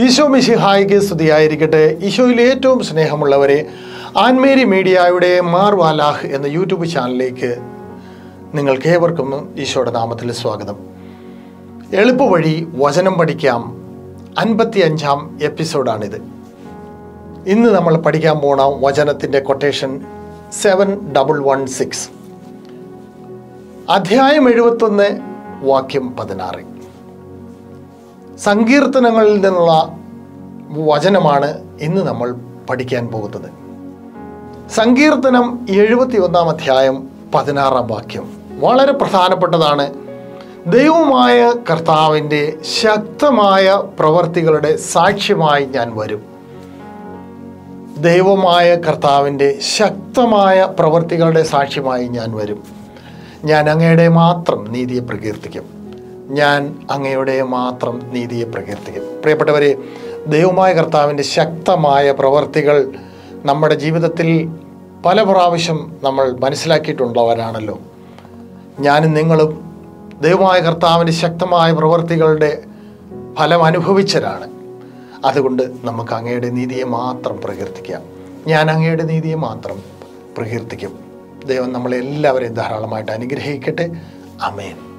ഈശോ മിശിഹായിക്ക് സ്തുതിയായിരിക്കട്ടെ ഈശോയിൽ ഏറ്റവും സ്നേഹമുള്ളവരെ ആൻമേരി മീഡിയയുടെ മാർ വാലാഹ് എന്ന യൂട്യൂബ് ചാനലിലേക്ക് നിങ്ങൾക്ക് ഏവർക്കും ഈശോയുടെ നാമത്തിൽ സ്വാഗതം എളുപ്പ വഴി വചനം പഠിക്കാം അൻപത്തി അഞ്ചാം എപ്പിസോഡാണിത് ഇന്ന് നമ്മൾ പഠിക്കാൻ പോണ വചനത്തിൻ്റെ quotation seven double one six അധ്യായം എഴുപത്തൊന്ന് വാക്യം പതിനാറ് സങ്കീർത്തനങ്ങളിൽ നിന്നുള്ള വചനമാണ് ഇന്ന് നമ്മൾ പഠിക്കാൻ പോകുന്നത് സങ്കീർത്തനം എഴുപത്തി ഒന്നാം അധ്യായം പതിനാറാം വാക്യം വളരെ പ്രധാനപ്പെട്ടതാണ് ദൈവമായ കർത്താവിൻ്റെ ശക്തമായ പ്രവർത്തികളുടെ സാക്ഷ്യമായി ഞാൻ വരും ദൈവമായ കർത്താവിൻ്റെ ശക്തമായ പ്രവർത്തികളുടെ സാക്ഷ്യമായി ഞാൻ വരും ഞാൻ അങ്ങയുടെ മാത്രം നീതിയെ പ്രകീർത്തിക്കും ഞാൻ അങ്ങയുടെ മാത്രം നീതിയെ പ്രകീർത്തിക്കും പ്രിയപ്പെട്ടവരെ ദൈവമായ കർത്താവിൻ്റെ ശക്തമായ പ്രവർത്തികൾ നമ്മുടെ ജീവിതത്തിൽ പല പ്രാവശ്യം നമ്മൾ മനസ്സിലാക്കിയിട്ടുള്ളവരാണല്ലോ ഞാനും നിങ്ങളും ദൈവമായ കർത്താവിൻ്റെ ശക്തമായ പ്രവർത്തികളുടെ ഫലം അനുഭവിച്ചവരാണ് അതുകൊണ്ട് നമുക്ക് അങ്ങയുടെ നീതിയെ മാത്രം പ്രകീർത്തിക്കാം ഞാൻ അങ്ങയുടെ നീതിയെ മാത്രം പ്രകീർത്തിക്കും ദൈവം നമ്മളെല്ലാവരെയും ധാരാളമായിട്ട് അനുഗ്രഹിക്കട്ടെ അമേൻ